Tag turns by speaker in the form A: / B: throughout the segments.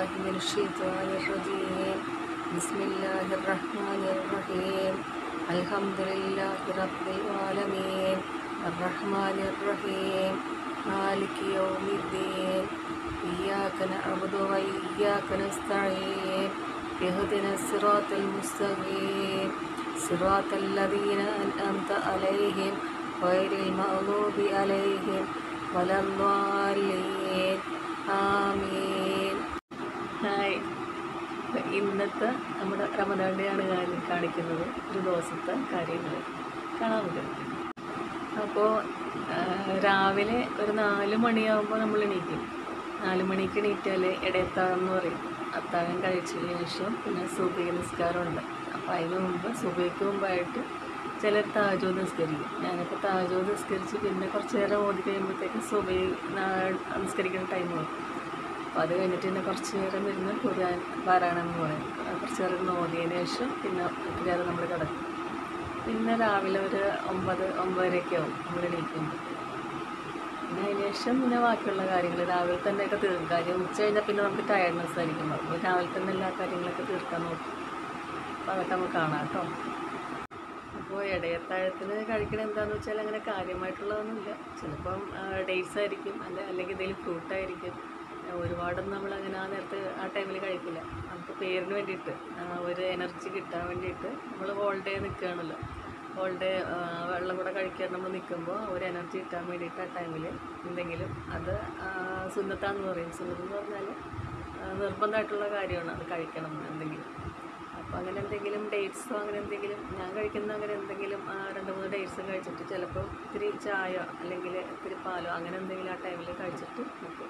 A: بالله من الشيطان الرجيم بسم الله الرحمن الرحيم الحمد لله رب العالمين الرحمن الرحيم مالك يوم الدين إياك نعبد وإياك نستعين اهدنا الصراط المستقيم صراط الذين أنعمت عليهم غير المغضوب عليهم ولا الضالين ആമീൻ hi ഇപ്പൊ ഇന്നത്തെ നമ്മുടെ റമദാൻ്റെയാണ് ഞാൻ കാണിക്കുന്നത് ഒരു ദിവസത്തെ കാര്യങ്ങൾ കാണാൻ പറ്റും അപ്പോൾ രാവിലെ ഒരു നാല് മണിയാകുമ്പോൾ നമ്മൾ എണീക്കും നാല് മണിക്ക് എണീറ്റാൽ ഇടയത്താഴം എന്ന് പറയും അത്താഴം കഴിച്ചതിന് ശേഷം പിന്നെ സുബൈ നിസ്കാരമുണ്ട് അപ്പോൾ അതിന് മുമ്പ് സുബൈക്ക് മുമ്പായിട്ട് ചിലർ താജോ നിസ്കരിക്കും ഞാനിപ്പോൾ താജോ നിസ്കരിച്ച് പിന്നെ കുറച്ച് നേരം ഓതി കഴിയുമ്പോഴത്തേക്ക് സുബൈ നിസ്കരിക്കുന്ന ടൈം ആവും അപ്പോൾ അത് കഴിഞ്ഞിട്ട് പിന്നെ കുറച്ച് നേരം ഇരുന്ന് ഖുർആൻ പാരായണം എന്ന് പറയും അത് കുറച്ച് നേരം ഇരുന്ന് ഓതിയതിന് ശേഷം പിന്നെ ഒത്തിരി നേരം നമ്മൾ കിടക്കും പിന്നെ രാവിലെ ഒരു ഒമ്പത് ഒമ്പതരയൊക്കെ ആവും നമ്മൾ എണീക്കുമ്പോൾ പിന്നെ അതിന് ശേഷം പിന്നെ ബാക്കിയുള്ള കാര്യങ്ങൾ രാവിലെ തന്നെയൊക്കെ തീർക്കും കാര്യം ഉച്ച കഴിഞ്ഞാൽ പിന്നെ നമുക്ക് ടയർഡ്നെസ് ആയിരിക്കും അപ്പോൾ രാവിലെ തന്നെ എല്ലാ കാര്യങ്ങളൊക്കെ തീർക്കാൻ നോക്കും അപ്പോൾ അതൊക്കെ നമുക്ക് കാണാം കേട്ടോ അപ്പോൾ ഇടയത്താഴത്തിന് കഴിക്കണ എന്താണെന്ന് വെച്ചാൽ അങ്ങനെ കാര്യമായിട്ടുള്ളതൊന്നുമില്ല ചിലപ്പം ഡേറ്റ്സ് ആയിരിക്കും അല്ല അല്ലെങ്കിൽ എന്തെങ്കിലും ഫ്രൂട്ടായിരിക്കും ഒരുപാടൊന്നും നമ്മൾ അങ്ങനെ ആ നേരത്ത് ആ ടൈമിൽ കഴിക്കില്ല നമുക്ക് പേരിന് വേണ്ടിയിട്ട് ആ, ഒരു എനർജി കിട്ടാൻ വേണ്ടിയിട്ട് നമ്മൾ ഹോൾ ഡേ നിൽക്കുകയാണല്ലോ ഹോൾ ഡേ വെള്ളം കൂടെ കഴിക്കാൻ നമ്മൾ നിൽക്കുമ്പോൾ ഒരു എനർജി കിട്ടാൻ വേണ്ടിയിട്ട് ആ ടൈമിൽ എന്തെങ്കിലും അത് ആ, സുന്നത്താന്ന് പറയും സുന്നത്ത് എന്ന് പറഞ്ഞാൽ ആ, നിർബന്ധമായിട്ടുള്ള കാര്യമാണ് അത് കഴിക്കണം എന്ന് എന്തെങ്കിലും അപ്പോൾ അങ്ങനെ എന്തെങ്കിലും ഡേറ്റ്സോ അങ്ങനെ എന്തെങ്കിലും ഞാൻ കഴിക്കുന്ന അങ്ങനെ എന്തെങ്കിലും ആ, രണ്ട് മൂന്ന് ഡേറ്റ്സും കഴിച്ചിട്ട് ചിലപ്പോൾ ഇത്തിരി ചായ അല്ലെങ്കിൽ ഇത്തിരി പാലോ അങ്ങനെ എന്തെങ്കിലും ആ ടൈമിൽ കഴിച്ചിട്ട് നിൽക്കും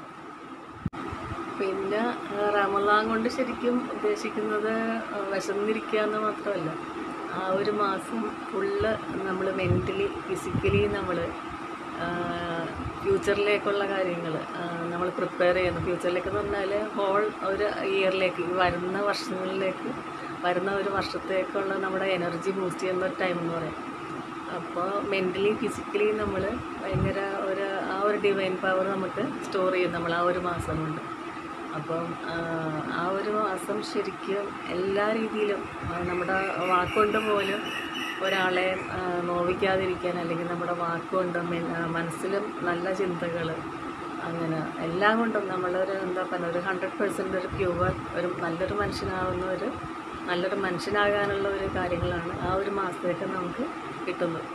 A: പിന്നെ ആ, റമദാൻ കൊണ്ട് ശരിക്കും ഉദ്ദേശിക്കുന്നത് ആ, വിശന്നിരിക്കുക എന്ന് മാത്രമല്ല ആ ഒരു മാസം ഫുള്ള് നമ്മൾ മെൻ്റലി ഫിസിക്കലി നമ്മൾ ഫ്യൂച്ചറിലേക്കുള്ള കാര്യങ്ങൾ നമ്മൾ പ്രിപ്പയർ ചെയ്യുന്നു ഫ്യൂച്ചറിലേക്ക് എന്ന് പറഞ്ഞാൽ ഹോൾ ഒരു ഇയറിലേക്ക് ഈ വരുന്ന വർഷങ്ങളിലേക്ക് വരുന്ന ഒരു വർഷത്തേക്കുള്ള നമ്മുടെ എനർജി ബൂസ്റ്റ് ചെയ്യുന്ന ഒരു ടൈം എന്ന് പറയാം അപ്പോൾ മെൻ്റലി ഫിസിക്കലി നമ്മൾ ഭയങ്കര ഒരു ആ ഒരു ഡിവൈൻ പവർ നമുക്ക് സ്റ്റോർ ചെയ്യും നമ്മൾ ആ ഒരു മാസം കൊണ്ട് അപ്പം ആ, ആ ഒരു മാസം ശരിക്കും എല്ലാ രീതിയിലും ആ, നമ്മുടെ വാക്കുകൊണ്ട് പോലും ഒരാളെ ആ, നോവിക്കാതിരിക്കാൻ അല്ലെങ്കിൽ നമ്മുടെ വാക്കുകൊണ്ട് മെ- ആ, മനസ്സിലും നല്ല ചിന്തകൾ അങ്ങനെ എല്ലാം കൊണ്ടും നമ്മളൊരു എന്താ പറയുക ഒരു ഹൺഡ്രഡ് പെർസെൻറ്റ് ഒരു പ്യുവർ ഒരു നല്ലൊരു മനുഷ്യനാവുന്ന ഒരു നല്ലൊരു മനുഷ്യനാകാനുള്ള ഒരു കാര്യങ്ങളാണ് ആ ഒരു മാസത്തേക്ക് നമുക്ക് കിട്ടുന്നത്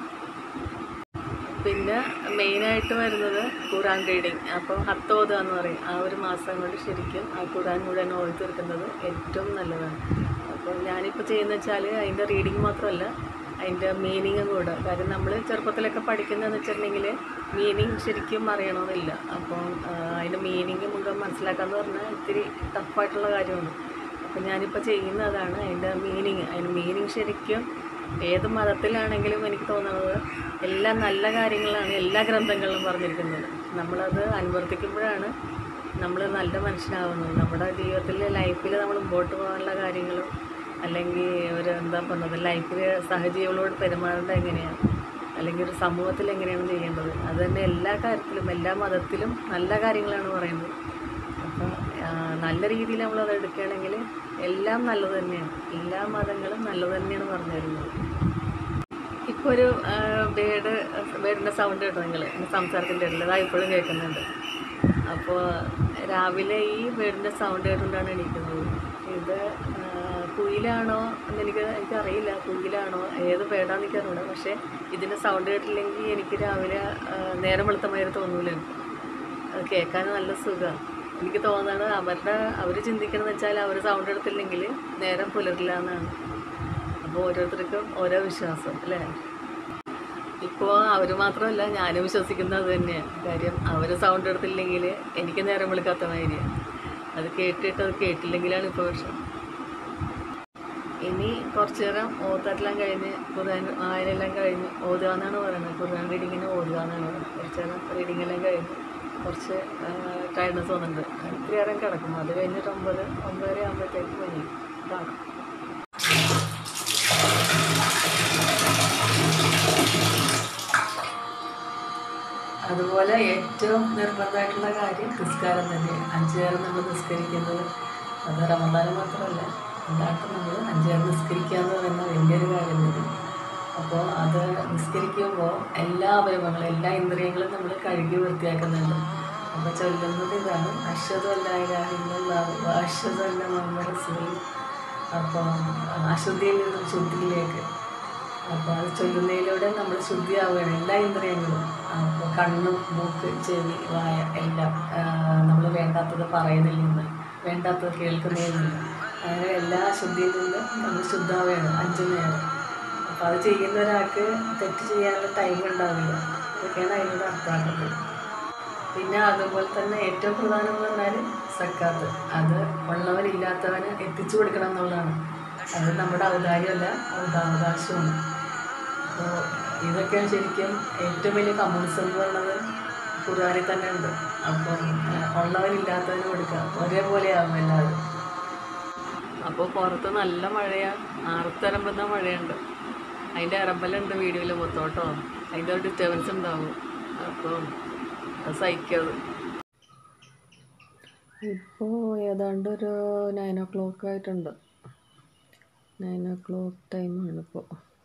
A: പിന്നെ മെയിനായിട്ട് വരുന്നത് ഖുറാൻ റീഡിങ് അപ്പോൾ ഹത്തോദ എന്ന് പറയും ആ ഒരു മാസം കൊണ്ട് ശരിക്കും ആ ഖുറാൻ മുഴുവൻ ഓതി തീർക്കുന്നത് ഏറ്റവും നല്ലതാണ് അപ്പോൾ ഞാനിപ്പോൾ ചെയ്യുന്ന വെച്ചാൽ അതിൻ്റെ റീഡിങ് മാത്രമല്ല അതിൻ്റെ മീനിങ്ങും കൂടെ കാര്യം നമ്മൾ ചെറുപ്പത്തിലൊക്കെ പഠിക്കുന്നതെന്ന് വെച്ചിട്ടുണ്ടെങ്കിൽ മീനിങ് ശരിക്കും അറിയണമെന്നില്ല അപ്പം ആ, അതിൻ്റെ മീനിങ് മുഴുവൻ മനസ്സിലാക്കാന്ന് പറഞ്ഞാൽ ഇത്തിരി ടഫായിട്ടുള്ള കാര്യമാണ് അപ്പം ഞാനിപ്പോൾ ചെയ്യുന്നതാണ് അതിൻ്റെ മീനിങ് അതിൻ്റെ മീനിങ് ശരിക്കും ഏത് മതത്തിലാണെങ്കിലും എനിക്ക് തോന്നുന്നത് എല്ലാ നല്ല കാര്യങ്ങളാണ് എല്ലാ ഗ്രന്ഥങ്ങളിലും പറഞ്ഞിരിക്കുന്നത് നമ്മളത് അനുവർത്തിക്കുമ്പോഴാണ് നമ്മൾ നല്ല മനുഷ്യനാവുന്നത് നമ്മുടെ ജീവിതത്തിൽ ലൈഫിൽ നമ്മൾ മുമ്പോട്ട് പോകാനുള്ള കാര്യങ്ങളും അല്ലെങ്കിൽ ഒരു എന്താ പറയുന്നത് ലൈഫിൽ സഹജീവികളോട് പെരുമാറേണ്ടത് എങ്ങനെയാണ് അല്ലെങ്കിൽ ഒരു സമൂഹത്തിൽ എങ്ങനെയാണ് ചെയ്യേണ്ടത് അത് തന്നെ എല്ലാ കാര്യത്തിലും എല്ലാ മതത്തിലും നല്ല കാര്യങ്ങളാണ് പറയുന്നത് അപ്പോൾ നല്ല രീതിയിൽ നമ്മളത് എടുക്കുകയാണെങ്കിൽ എല്ലാം നല്ലത് തന്നെയാണ് എല്ലാ മതങ്ങളും നല്ലത് തന്നെയാണ് പറഞ്ഞു തരുന്നത് ഇപ്പോൾ ഒരു ബേഡ് ബേഡിൻ്റെ സൗണ്ട് കേട്ടോ നിങ്ങൾ സംസാരത്തിൻ്റെ ഇടയിൽ അതാ ഇപ്പോഴും കേൾക്കുന്നുണ്ട് അപ്പോൾ രാവിലെ ഈ ബേഡിൻ്റെ സൗണ്ട് കേട്ടുകൊണ്ടാണ് എണീക്കുന്നത് ഇത് ആ, കുയിലാണോ എന്നെനിക്ക് എനിക്കറിയില്ല കുയിലാണോ ഏത് ബേഡാന്ന് എനിക്കറിയില്ല പക്ഷേ ഇതിൻ്റെ സൗണ്ട് കേട്ടില്ലെങ്കിൽ എനിക്ക് രാവിലെ ആ, നേരം വെളുത്ത മാതിരി തോന്നൂല അത് കേൾക്കാൻ നല്ല സുഖമാണ് എനിക്ക് തോന്നുന്നത് അവരുടെ അവർ ചിന്തിക്കണമെന്ന് വെച്ചാൽ അവർ സൗണ്ട് എടുത്തില്ലെങ്കിൽ നേരം പുലരില്ല എന്നാണ് അപ്പോൾ ഓരോരുത്തർക്കും ഓരോ വിശ്വാസം അല്ലേ ഇപ്പോൾ അവർ മാത്രമല്ല ഞാനും വിശ്വസിക്കുന്നത് അത് തന്നെയാണ് കാര്യം അവർ സൗണ്ട് എടുത്തില്ലെങ്കിൽ എനിക്ക് നേരം വിളിക്കാത്ത മാതിരിയാണ് അത് കേട്ടിട്ട് അത് കേട്ടില്ലെങ്കിലാണ് ഇപ്പോൾ വിഷയം ഇനി കുറച്ച് നേരം ഓത്തെല്ലാം കഴിഞ്ഞ് ഖുർആൻ വായനയെല്ലാം കഴിഞ്ഞ് ഓതുക എന്നാണ് പറയുന്നത് ഖുർആൻ റീഡിങ്ങിന് ഓതുക എന്നാണ് പറയുന്നത് കുറച്ച് നേരം റീഡിംഗ് എല്ലാം കഴിഞ്ഞ് കുറച്ച് ടയർഡ്നെസ് തോന്നുന്നുണ്ട് ഇത്തിരി നേരം കിടക്കും അത് കഴിഞ്ഞിട്ട് ഒമ്പത് ഒമ്പതര ആകുമ്പോഴത്തേക്ക് പനി കാണാം അത് അതുപോലെ ഏറ്റവും നിർബന്ധമായിട്ടുള്ള കാര്യം നിസ്കാരം തന്നെയാണ് അഞ്ചു നേരം നമ്മൾ നിസ്കരിക്കുന്നത് അത് റമദാനം മാത്രമല്ല എല്ലാവർക്കും നമ്മൾ അഞ്ചു നേരം നിസ്കരിക്കുക എന്ന് പറയുന്ന വലിയൊരു കാര്യം തന്നെ അപ്പോൾ അത് നിസ്കരിക്കുമ്പോൾ എല്ലാ അവയവങ്ങളും എല്ലാ ഇന്ദ്രിയങ്ങളും നമ്മൾ കഴുകി വൃത്തിയാക്കുന്നുണ്ട് അപ്പോൾ ചൊല്ലുന്നത് ഇതാണ് അശ്വതു അല്ലാഹില്ല അശ്വതു അല്ല മുഹമ്മദ് റസൂൽ അപ്പോൾ അശുദ്ധിയിൽ നിന്നും ശുദ്ധിയിലേക്ക് അപ്പോൾ അത് ചൊല്ലുന്നതിലൂടെ നമ്മൾ ശുദ്ധിയാവുകയാണ് എല്ലാ ഇന്ദ്രിയങ്ങളും അപ്പോൾ കണ്ണും മൂക്ക് ചെവി വായ എല്ലാം നമ്മൾ വേണ്ടാത്തത് പറയുന്നതിൽ നിന്ന് വേണ്ടാത്തത് കേൾക്കുന്നതിൽ നിന്ന് അങ്ങനെ എല്ലാ ശുദ്ധിയിൽ നിന്നും നമ്മൾ ശുദ്ധാവുകയാണ് അഞ്ചു നേരം അപ്പോൾ അത് ചെയ്യുന്ന ഒരാൾക്ക് തെറ്റ് ചെയ്യാനുള്ള ടൈം ഉണ്ടാവില്ല അതൊക്കെയാണ് അതിനോട് അർത്ഥമാക്കുന്നത് പിന്നെ അതുപോലെ തന്നെ ഏറ്റവും പ്രധാനം എന്ന് പറഞ്ഞാൽ സക്കാത്ത് അത് ഉള്ളവനില്ലാത്തവന് എത്തിച്ചു കൊടുക്കണം എന്നുള്ളതാണ് അത് നമ്മുടെ ഔദാര്യമല്ല ഔദാവകാശമാണ് അപ്പോൾ ഇതൊക്കെയാണ് ശരിക്കും ഏറ്റവും വലിയ കമ്മ്യൂണിസം എന്ന് പറയുന്നത് ഖുർആാനിൽ തന്നെ ഉണ്ട് അപ്പം ഉള്ളവനില്ലാത്തവന് കൊടുക്കുക ഒരേപോലെയാകും എല്ലാവരും അപ്പോൾ പുറത്ത് നല്ല മഴയാണ് ആർത്തരമ്പുന്ന മഴയുണ്ട് അതിൻ്റെ ഇറമ്പലുണ്ട് വീഡിയോയിൽ മൊത്തം കേട്ടോ അതിൻ്റെ ഒരു ഡിസ്റ്റർബൻസ് ഉണ്ടാവും അപ്പം അത് സഹിക്കാതെ ഇപ്പോൾ ഏതാണ്ട് ഒരു നയൻ ഓ ക്ലോക്ക് ആയിട്ടുണ്ട് നയൻ ഓ ക്ലോക്ക് ടൈമാണ് ഇപ്പോൾ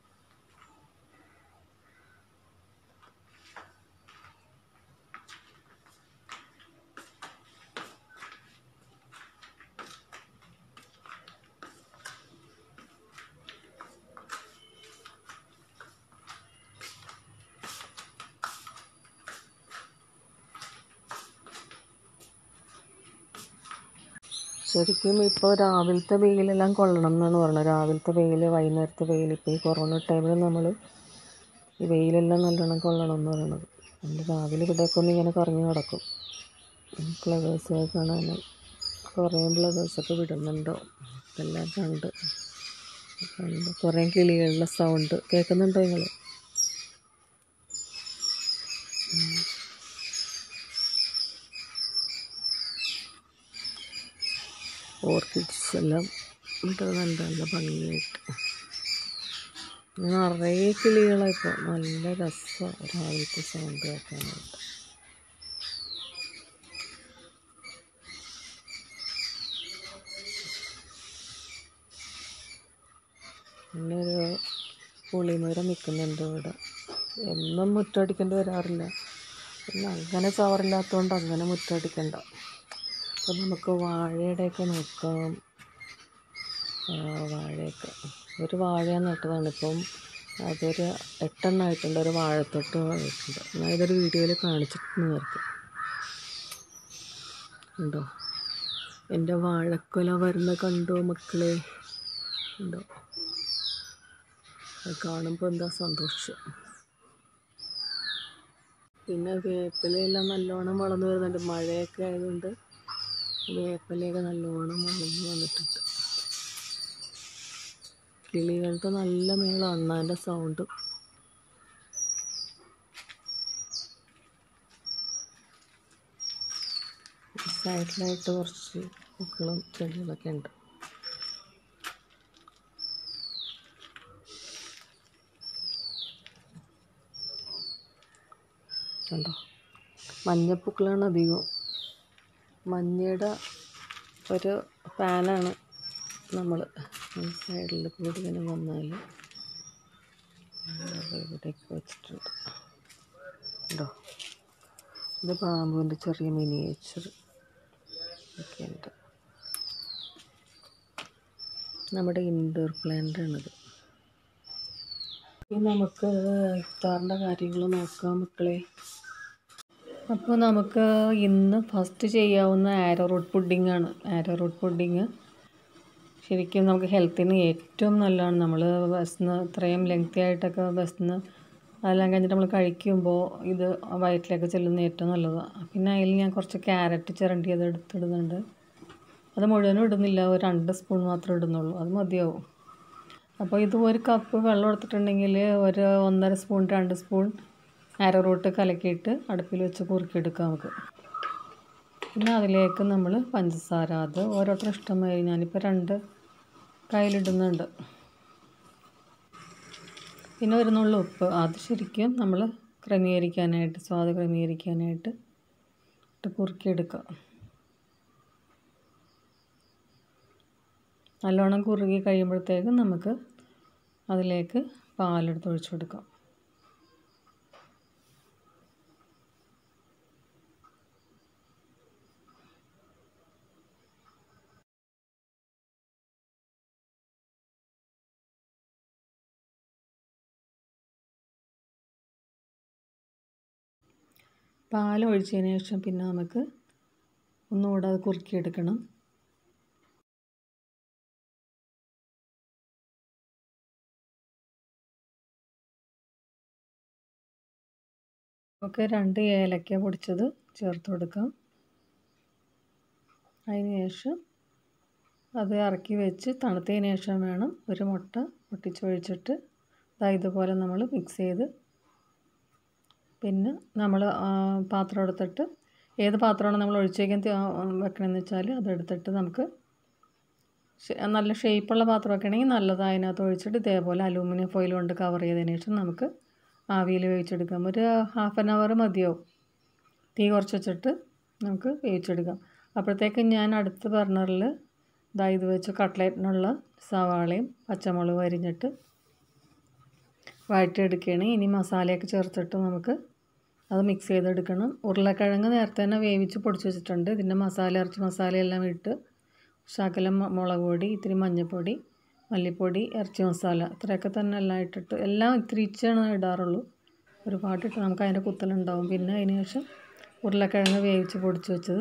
A: ശരിക്കും ഇപ്പോൾ രാവിലത്തെ വെയിലെല്ലാം കൊള്ളണം എന്നാണ് പറയുന്നത് രാവിലത്തെ വെയിൽ വൈകുന്നേരത്തെ വെയിൽ ഇപ്പോൾ ഈ കൊറോണ ടൈമിൽ നമ്മൾ ഈ വെയിലെല്ലാം നല്ലോണം കൊള്ളണം എന്ന് പറയണത് നമ്മൾ രാവിലെ ഇവിടെയൊക്കെ ഒന്ന് ഇങ്ങനെ കറങ്ങി നടക്കും ഫ്ലവേഴ്സ് കാണാൻ കുറേ ഫ്ലവേഴ്സൊക്കെ വിടുന്നുണ്ടോ എല്ലാം കണ്ട് കണ്ട് കുറേ കിളികളുടെ സൗണ്ട് കേൾക്കുന്നുണ്ടോ നിങ്ങൾ ഓർക്കിഡ്സ് എല്ലാം ഇടുന്നുണ്ട് നല്ല ഭംഗിയായിട്ട് നിറയെ കിളികളായിപ്പോൾ നല്ല രസമാണ് രാവിലത്തെ സൗണ്ട് കേൾക്കാനായിട്ട് പിന്നെ ഒരു പുളിമരം നിൽക്കുന്നുണ്ട് ഇവിടെ എന്നും മുറ്റടിക്കേണ്ടി വരാറില്ല പിന്നെ അങ്ങനെ ചവറില്ലാത്തതുകൊണ്ട് അങ്ങനെ മുറ്റടിക്കണ്ട അപ്പം നമുക്ക് വാഴയുടെയൊക്കെ നോക്കാം ആ, വാഴയൊക്കെ ഒരു വാഴ നട്ടതാണ് ഇപ്പം അതൊരു എട്ടെണ്ണമായിട്ടുണ്ട് ഒരു വാഴത്തൊട്ട് ആയിട്ടുണ്ട് ഞാൻ ഇതൊരു വീഡിയോയിൽ കാണിച്ചിട്ടുണ്ട് നേരത്തെ ഉണ്ടോ എൻ്റെ വാഴക്കൊല വരുന്ന കണ്ടോ മക്കളെ ഉണ്ടോ അത് കാണുമ്പോൾ എന്താ സന്തോഷം പിന്നെ വേപ്പിലയെല്ലാം നല്ലോണം വളർന്നു വരുന്നുണ്ട് മഴയൊക്കെ ആയതുകൊണ്ട് വേപ്പിലയൊക്കെ നല്ലോണം വളർന്നു വന്നിട്ടുണ്ട് കിളികളുടെ നല്ല മേളം അണ്ണാൻ്റെ സൗണ്ട് സൈഡിലായിട്ട് കുറച്ച് പൂക്കളും ചെടികളൊക്കെ ഉണ്ട് കണ്ടോ മഞ്ഞപ്പൂക്കളാണ് അധികം മഞ്ഞയുടെ ഒരു ഫാനാണ് നമ്മൾ സൈഡിൽ കൂടി ഇങ്ങനെ വന്നാൽ ഇവിടെയൊക്കെ വെച്ചിട്ടുണ്ട് ഉണ്ടോ ഇത് പാമ്പുവിൻ്റെ ചെറിയ മിനിയേച്ചർ ഒക്കെ ഉണ്ട് നമ്മുടെ ഇൻഡോർ പ്ലാന്റ് ആണിത് ഇനി നമുക്ക് ഇഫ്താറിൻ്റെ കാര്യങ്ങൾ നോക്കാം മക്കളെ അപ്പോൾ നമുക്ക് ഇന്ന് ഫസ്റ്റ് ചെയ്യാവുന്ന ആരോ റൂട്ട് പുഡിംഗ് ആണ് ആരോ റൂട്ട് പുഡിങ് ശരിക്കും നമുക്ക് ഹെൽത്തിന് ഏറ്റവും നല്ലതാണ് നമ്മൾ ബസ്സിന് ഇത്രയും ലെങ്തി ആയിട്ടൊക്കെ ബസ്സിന് അതെല്ലാം കഴിഞ്ഞിട്ട് നമ്മൾ കഴിക്കുമ്പോൾ ഇത് വയറ്റിലേക്ക് ചെല്ലുന്ന ഏറ്റവും നല്ലതാണ് പിന്നെ അതിൽ ഞാൻ കുറച്ച് ക്യാരറ്റ് ചിരണ്ടിയത് എടുത്തിടുന്നുണ്ട് അത് മുഴുവനും ഇടുന്നില്ല ഒരു രണ്ട് സ്പൂൺ മാത്രമേ ഇടുന്നുള്ളൂ അത് മതിയാവും അപ്പോൾ ഇത് ഒരു കപ്പ് വെള്ളം എടുത്തിട്ടുണ്ടെങ്കിൽ ഒരു ഒന്നര സ്പൂൺ രണ്ട് സ്പൂൺ അരറൂട്ട് കലക്കിയിട്ട് അടുപ്പിൽ വെച്ച് കുറുക്കിയെടുക്കാം നമുക്ക് പിന്നെ അതിലേക്ക് നമ്മൾ പഞ്ചസാര അത് ഓരോരുത്തർ ഇഷ്ടമായി ഞാനിപ്പോൾ രണ്ട് കയ്യിലിടുന്നുണ്ട് പിന്നെ ഒരു നുള്ളു ഉപ്പ് അത് ശരിക്കും നമ്മൾ ക്രമീകരിക്കാനായിട്ട് സ്വാദ് ക്രമീകരിക്കാനായിട്ട് ഇട്ട് കുറുക്കിയെടുക്കുക നല്ലോണം കുറുകി കഴിയുമ്പോഴത്തേക്കും നമുക്ക് അതിലേക്ക് പാലെടുത്ത് ഒഴിച്ചു കൊടുക്കാം പാൽ ഒഴിച്ചതിന് ശേഷം പിന്നെ നമുക്ക് ഒന്നുകൂടെ അത് കുറുക്കിയെടുക്കണം ഒക്കെ രണ്ട് ഏലക്ക പൊടിച്ചത് ചേർത്ത് കൊടുക്കാം അതിന് ശേഷം അത് ഇറക്കി വെച്ച് തണുത്തതിന് ശേഷം വേണം ഒരു മുട്ട പൊട്ടിച്ചൊഴിച്ചിട്ട് ഇതാ ഇതുപോലെ നമ്മൾ മിക്സ് ചെയ്ത് പിന്നെ നമ്മൾ പാത്രം എടുത്തിട്ട് ഏത് പാത്രമാണ് നമ്മൾ ഒഴിച്ച് വയ്ക്കാൻ വെക്കണമെന്ന് വെച്ചാൽ അതെടുത്തിട്ട് നമുക്ക് നല്ല ഷേപ്പുള്ള പാത്രമൊക്കെ ആണെങ്കിൽ നല്ലത് അതിനകത്ത് ഒഴിച്ചിട്ട് ഇതേപോലെ അലൂമിനിയം ഫോയിൽ കൊണ്ട് കവർ ചെയ്തതിന് ശേഷം നമുക്ക് ആവിയിൽ വേവിച്ചെടുക്കാം ഒരു ഹാഫ് ആൻ അവർ മതിയാവും തീ കുറച്ച് വെച്ചിട്ട് നമുക്ക് വേവിച്ചെടുക്കാം അപ്പോഴത്തേക്ക് ഞാൻ അടുത്ത ബർണറിൽ ഇതാ ഇത് വെച്ച് കട്ട്ലേറ്റിനുള്ള സവാളയും പച്ചമുളകും അരിഞ്ഞിട്ട് വഴറ്റിയെടുക്കുകയാണ് ഇനി മസാലയൊക്കെ ചേർത്തിട്ട് നമുക്ക് അത് മിക്സ് ചെയ്തെടുക്കണം ഉരുളക്കിഴങ്ങ് നേരത്തെ തന്നെ വേവിച്ച് പൊടിച്ച് വെച്ചിട്ടുണ്ട് ഇതിൻ്റെ മസാല ഇറച്ചി മസാലയെല്ലാം ഇട്ട് ശകലം മുളക് പൊടി ഇത്തിരി മഞ്ഞൾപ്പൊടി മല്ലിപ്പൊടി ഇറച്ചി മസാല ഇത്രയൊക്കെ തന്നെ എല്ലാം ഇട്ടിട്ട് എല്ലാം ഇത്തിരി ഇച്ചാണ് ഇടാറുള്ളൂ ഒരുപാട് ഇട്ട് നമുക്ക് അതിൻ്റെ കുത്തലുണ്ടാവും പിന്നെ അതിന് ശേഷം ഉരുളക്കിഴങ്ങ് വേവിച്ച് പൊടിച്ച് വെച്ചത്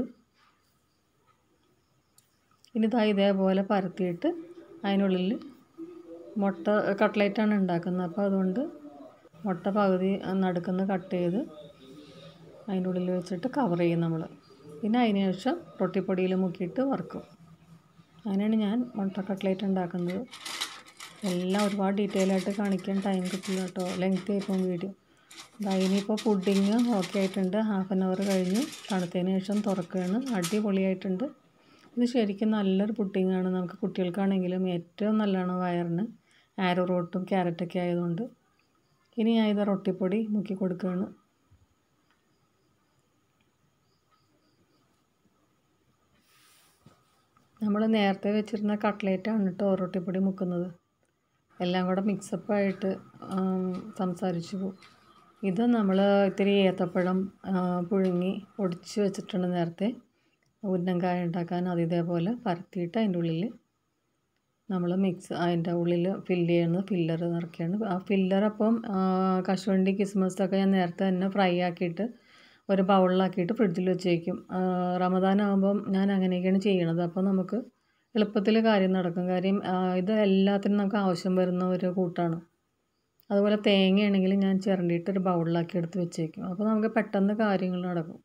A: ഇനി ഇതാ ഇതേപോലെ പരത്തിയിട്ട് അതിനുള്ളിൽ മുട്ട കട്ട്ലേറ്റാണ് ഉണ്ടാക്കുന്നത് അപ്പോൾ അതുകൊണ്ട് മുട്ട പകുതി നടുക്കുന്ന് കട്ട് ചെയ്ത് അതിൻ്റെ ഉള്ളിൽ വെച്ചിട്ട് കവർ ചെയ്യും നമ്മൾ പിന്നെ അതിന് ശേഷം റൊട്ടിപ്പൊടിയിൽ മുക്കിയിട്ട് വറുക്കും അങ്ങനെയാണ് ഞാൻ മുട്ട കട്ട്ലേറ്റ് ഉണ്ടാക്കുന്നത് എല്ലാം ഒരുപാട് ഡീറ്റെയിൽ ആയിട്ട് കാണിക്കാൻ ടൈം കിട്ടില്ല കേട്ടോ ലെങ്ത് ആയിപ്പോൾ വീഡിയോ ഇനിയിപ്പോൾ പുഡിങ് ഓക്കെ ആയിട്ടുണ്ട് ഹാഫ് ആൻ അവർ കഴിഞ്ഞ് തണുത്തതിന് ശേഷം തുറക്കുകയാണ് അടിപൊളിയായിട്ടുണ്ട് ഇത് ശരിക്കും നല്ലൊരു പുഡിങ്ങാണ് നമുക്ക് കുട്ടികൾക്കാണെങ്കിലും ഏറ്റവും നല്ലതാണ് വയറിന് ആരോ റൂട്ടും ക്യാരറ്റൊക്കെ ആയതുകൊണ്ട് ഇനി ഞാൻ ഇത് റൊട്ടിപ്പൊടി മുക്കി കൊടുക്കുകയാണ് നമ്മൾ നേരത്തെ വെച്ചിരുന്ന കട്ട്ലേറ്റാണ് കേട്ടോ റൊട്ടിപ്പൊടി മുക്കുന്നത് എല്ലാം കൂടെ മിക്സപ്പായിട്ട് സംസാരിച്ചു പോകും ഇത് നമ്മൾ ഇത്തിരി ഏത്തപ്പഴം പുഴുങ്ങി പൊടിച്ച് വെച്ചിട്ടുണ്ട് നേരത്തെ ഉന്നങ്കായ ഉണ്ടാക്കാൻ അത് ഇതേപോലെ പരത്തിയിട്ട് അതിൻ്റെ ഉള്ളിൽ നമ്മൾ മിക്സ് അതിൻ്റെ ഉള്ളിൽ ഫില്ല് ചെയ്യുന്നത് ഫില്ലർ നിറയ്ക്കുകയാണ് ആ ഫില്ലർ അപ്പം കശുവണ്ടി കിസ്മസൊക്കെ ഞാൻ നേരത്തെ തന്നെ ഫ്രൈ ആക്കിയിട്ട് ഒരു ബൗളിലാക്കിയിട്ട് ഫ്രിഡ്ജിൽ വെച്ച് വയ്ക്കും റമദാൻ ആകുമ്പം ഞാൻ അങ്ങനെയൊക്കെയാണ് ചെയ്യണത് അപ്പോൾ നമുക്ക് എളുപ്പത്തിൽ കാര്യം നടക്കും കാര്യം ഇത് എല്ലാത്തിനും നമുക്ക് ആവശ്യം വരുന്ന ഒരു കൂട്ടാണ് അതുപോലെ തേങ്ങയാണെങ്കിൽ ഞാൻ ചിരണ്ടിയിട്ട് ഒരു ബൗളിലാക്കി എടുത്ത് വെച്ചേക്കും അപ്പോൾ നമുക്ക് പെട്ടെന്ന് കാര്യങ്ങൾ നടക്കും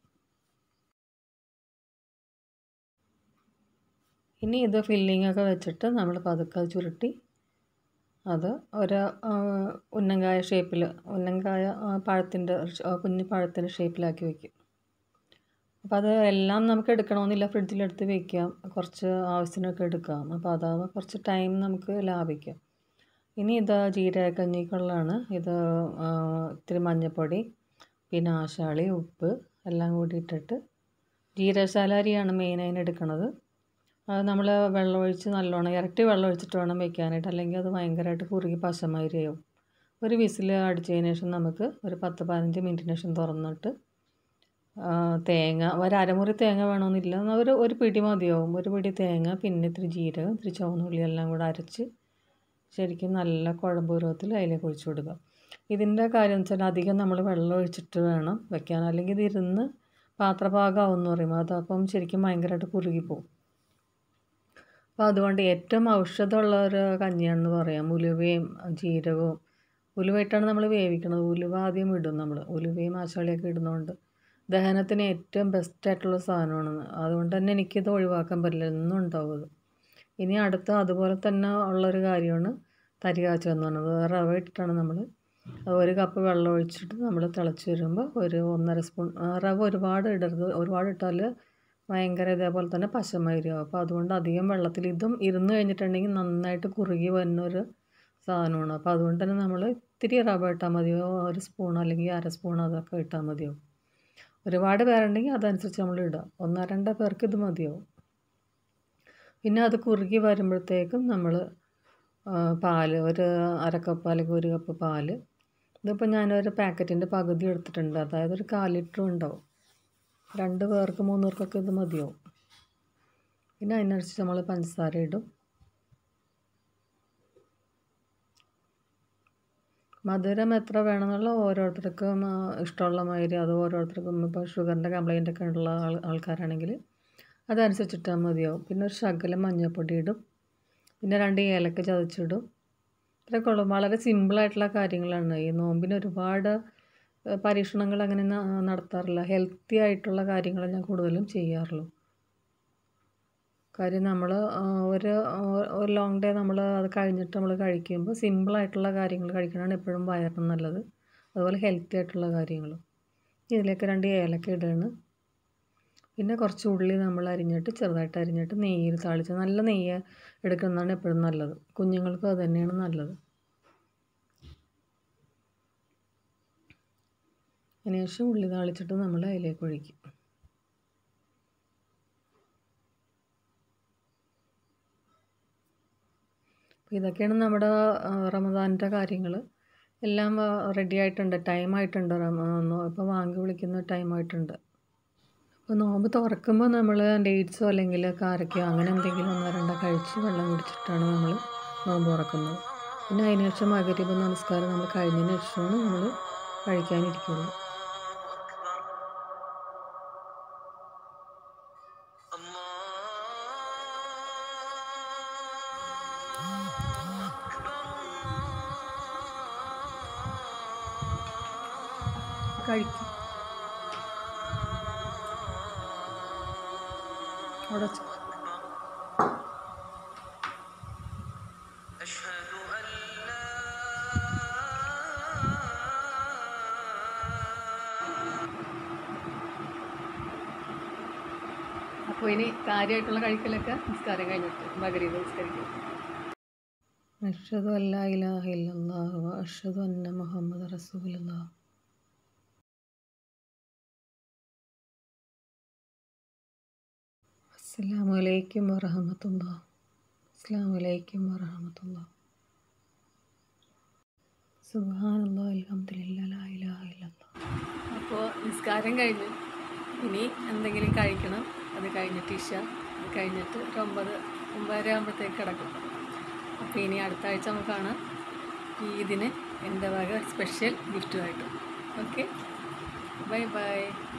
A: ഇനി ഇത് ഫില്ലിംഗ് ഒക്കെ വെച്ചിട്ട് നമ്മൾ പതുക്കെ ചുരുട്ടി അത് ഒരു ഉന്നങ്കായ ഷേപ്പിൽ ഉന്നങ്കായ പഴത്തിൻ്റെ കുഞ്ഞു പഴത്തിൻ്റെ ഷേപ്പിലാക്കി വയ്ക്കും അപ്പോൾ അത് എല്ലാം നമുക്ക് എടുക്കണമെന്നില്ല ഫ്രിഡ്ജിലെടുത്ത് വയ്ക്കാം കുറച്ച് ആവശ്യത്തിനൊക്കെ എടുക്കാം അപ്പോൾ അതാകുമ്പോൾ കുറച്ച് ടൈം നമുക്ക് ലാഭിക്കാം ഇനി ഇത് ജീരകക്കഞ്ഞിക്കുള്ളതാണ് ഇത് ഇത്തിരി മഞ്ഞൾപ്പൊടി പിന്നെ ആശാളി ഉപ്പ് എല്ലാം കൂടി ഇട്ടിട്ട് ജീരകശാല അരിയാണ് മെയിൻ അതിന് എടുക്കുന്നത് അത് നമ്മൾ വെള്ളമൊഴിച്ച് നല്ലോണം ഇരട്ടി വെള്ളം ഒഴിച്ചിട്ട് വേണം വെക്കാനായിട്ട് അല്ലെങ്കിൽ അത് ഭയങ്കരമായിട്ട് കുറുകി പശമാതിരിയാവും ഒരു വിസിൽ അടിച്ചതിന് ശേഷം നമുക്ക് ഒരു പത്ത് പതിനഞ്ച് മിനിറ്റിന് ശേഷം തുറന്നിട്ട് തേങ്ങ ഒരു അരമുറി തേങ്ങ വേണമെന്നില്ല ഒരു ഒരു പിടി മതിയാവും ഒരു പിടി തേങ്ങ പിന്നെ ഇത്തിരി ജീരകം ഇത്തിരി ചുവന്നുള്ളി എല്ലാം കൂടെ അരച്ച് ശരിക്കും നല്ല കുഴമ്പ് പരുവത്തിൽ അതിലേക്ക് ഒഴിച്ചു കൊടുക്കുക ഇതിൻ്റെ കാര്യം എന്ന് വെച്ചാൽ അധികം നമ്മൾ വെള്ളം ഒഴിച്ചിട്ട് വേണം വെക്കാൻ അല്ലെങ്കിൽ ഇത് ഇരുന്ന് പാത്രഭാഗമാവും എന്ന് പറയുമ്പോൾ അതപ്പം ശരിക്കും ഭയങ്കരമായിട്ട് കുറുകിപ്പോവും അപ്പോൾ അതുകൊണ്ട് ഏറ്റവും ഔഷധമുള്ള ഒരു കഞ്ഞിയാണെന്ന് പറയാം ഉലുവയും ജീരകവും ഉലുവയിട്ടാണ് നമ്മൾ വേവിക്കുന്നത് ഉലുവ ആദ്യം ഇടും നമ്മൾ ഉലുവയും ആശാളിയൊക്കെ ഇടുന്നതുകൊണ്ട് ദഹനത്തിന് ഏറ്റവും ബെസ്റ്റായിട്ടുള്ള സാധനമാണെന്ന് അതുകൊണ്ട് തന്നെ എനിക്കിത് ഒഴിവാക്കാൻ പറ്റില്ല എന്നും ഉണ്ടാവും അത് ഇനി അടുത്ത അതുപോലെ തന്നെ ഉള്ളൊരു കാര്യമാണ് തരി കാച്ചുക എന്ന് പറയുന്നത് റവ ഇട്ടിട്ടാണ് നമ്മൾ ഒരു കപ്പ് വെള്ളം ഒഴിച്ചിട്ട് നമ്മൾ തിളച്ച് വരുമ്പോൾ ഒരു ഒന്നര സ്പൂൺ റവ ഒരുപാട് ഇടരുത് ഒരുപാട് ഇട്ടാൽ ഭയങ്കര ഇതേപോലെ തന്നെ പശമയിരിക്കും അപ്പോൾ അതുകൊണ്ട് അധികം വെള്ളത്തിൽ ഇതും ഇരുന്ന് കഴിഞ്ഞിട്ടുണ്ടെങ്കിൽ നന്നായിട്ട് കുറുകി വരുന്ന ഒരു സാധനമാണ് അപ്പോൾ അതുകൊണ്ട് തന്നെ നമ്മൾ ഇത്തിരി റവ ഇട്ടാൽ മതിയോ ഒരു സ്പൂൺ അല്ലെങ്കിൽ അര സ്പൂൺ അതൊക്കെ ഇട്ടാൽ മതിയോ ഒരുപാട് പേരുണ്ടെങ്കിൽ അതനുസരിച്ച് നമ്മൾ ഇടുക ഒന്നോ രണ്ടോ പേർക്ക് ഇത് മതിയാവും പിന്നെ അത് കുറുകി വരുമ്പോഴത്തേക്കും നമ്മൾ പാല് ഒരു അര കപ്പ് അല്ലെങ്കിൽ ഒരു കപ്പ് പാല് ഇതിപ്പോൾ ഞാനൊരു പാക്കറ്റിൻ്റെ പകുതി എടുത്തിട്ടുണ്ട് അതായത് ഒരു കാൽ ലിറ്റർ ഉണ്ടാവും രണ്ട് പേർക്ക് മൂന്ന് പേർക്കൊക്കെ ഇത് മതിയാവും പിന്നെ അതിനനുസരിച്ച് നമ്മൾ പഞ്ചസാര ഇടും മധുരം എത്ര വേണമെന്നുള്ള ഓരോരുത്തർക്കും ആ, ഇഷ്ടമുള്ള മാതിരി അത് ഓരോരുത്തർക്കും ഇപ്പോൾ ഷുഗറിൻ്റെ കംപ്ലൈൻ്റ് ഒക്കെ ഉള്ള ആൾ ആൾക്കാരാണെങ്കിൽ അതനുസരിച്ചിട്ടാൽ മതിയാവും പിന്നെ ഒരു ശകലം മഞ്ഞൾപ്പൊടി ഇടും പിന്നെ രണ്ട് ഏലക്ക ചതച്ചിടും ഇത്രയൊക്കെ ഉള്ളൂ വളരെ സിമ്പിളായിട്ടുള്ള കാര്യങ്ങളാണ് ഈ നോമ്പിന് ഒരുപാട് ഏഹ്, പരീക്ഷണങ്ങൾ അങ്ങനെ ന- നടത്താറില്ല ഹെൽത്തി ആയിട്ടുള്ള കാര്യങ്ങൾ ഞാൻ കൂടുതലും ചെയ്യാറുള്ളൂ കാര്യം നമ്മൾ ഒരു ആ, ഒരു ലോങ് ഡേ നമ്മൾ അത് കഴിഞ്ഞിട്ട് നമ്മൾ കഴിക്കുമ്പോൾ സിമ്പിളായിട്ടുള്ള കാര്യങ്ങൾ കഴിക്കണതാണ് എപ്പോഴും വയറിന് നല്ലത് അതുപോലെ ഹെൽത്തി ആയിട്ടുള്ള കാര്യങ്ങളും ഇതിലേക്ക് രണ്ട് ഏലക്ക ഇടുകയാണ് പിന്നെ കുറച്ച് ഉള്ളി നമ്മൾ അരിഞ്ഞിട്ട് ചെറുതായിട്ട് അരിഞ്ഞിട്ട് നെയ്യിൽ താളിച്ച് നല്ല നെയ്യ് എടുക്കുന്നതാണ് എപ്പോഴും നല്ലത് കുഞ്ഞുങ്ങൾക്കും അത് തന്നെയാണ് നല്ലത് അതിനുശേഷം ഉള്ളി താളിച്ചിട്ട് നമ്മൾ അതിലേക്ക് ഒഴിക്കും അപ്പോൾ ഇതൊക്കെയാണ് നമ്മുടെ ആ, റമദാനിൻ്റെ കാര്യങ്ങൾ എല്ലാം റെഡി ആയിട്ടുണ്ട് ടൈം ആയിട്ടുണ്ട് ഇപ്പോൾ വാങ്ങി വിളിക്കുന്ന ടൈം ആയിട്ടുണ്ട് അപ്പോൾ നോമ്പ് തുറക്കുമ്പോൾ നമ്മൾ ഡേറ്റ്സോ അല്ലെങ്കിൽ കാരക്കയോ അങ്ങനെ എന്തെങ്കിലും ഒന്നോ രണ്ടോ കഴിച്ച് വെള്ളം കുടിച്ചിട്ടാണ് നമ്മൾ നോമ്പ് തുറക്കുന്നത് പിന്നെ അതിന് ശേഷം മകരീബ് നമസ്കാരം നമ്മൾ കഴിഞ്ഞതിന് ശേഷമാണ് നമ്മൾ കഴിക്കാനിരിക്കുള്ളൂ കഴിക്കും അവിടെ വെച്ച്
B: أشهد أن لا
A: അപ്പോൾ ഇനി കാര്യമായിട്ടുള്ള കഴിക്കലൊക്കെ നിസ്കാരം കഴിഞ്ഞിട്ട് മകരീബ് നിസ്കരിക്കും അഷ്ഹദു അല്ലാ ഇലാഹ ഇല്ലല്ലാഹ് വ അഷ്ഹദു അന്ന മുഹമ്മദ് റസൂലുള്ളാഹ് അസ്സലാമു അലൈക്കും വറഹമത്തുള്ളാഹ് അസ്സലാമു അലൈക്കും വറഹമത്തുള്ളാഹ് സുബ്ഹാനല്ലാഹ് അൽഹംദുലില്ലാഹ് ലാ ഇലാഹ ഇല്ലല്ലാഹ് അപ്പോൾ നിസ്കാരം കഴിഞ്ഞു ഇനി എന്തെങ്കിലും കഴിക്കണം അത് കഴിഞ്ഞിട്ട് ഇഷ അത് കഴിഞ്ഞിട്ട് ഒരു ഒമ്പത് ഒമ്പതര ആകുമ്പോഴത്തേക്ക് കിടക്കും അപ്പോൾ ഇനി അടുത്ത ആഴ്ച നമുക്ക് കാണാം ഈദിന് എൻ്റെ വക സ്പെഷ്യൽ ഗിഫ്റ്റുമായിട്ട് ഓക്കെ ബൈ ബൈ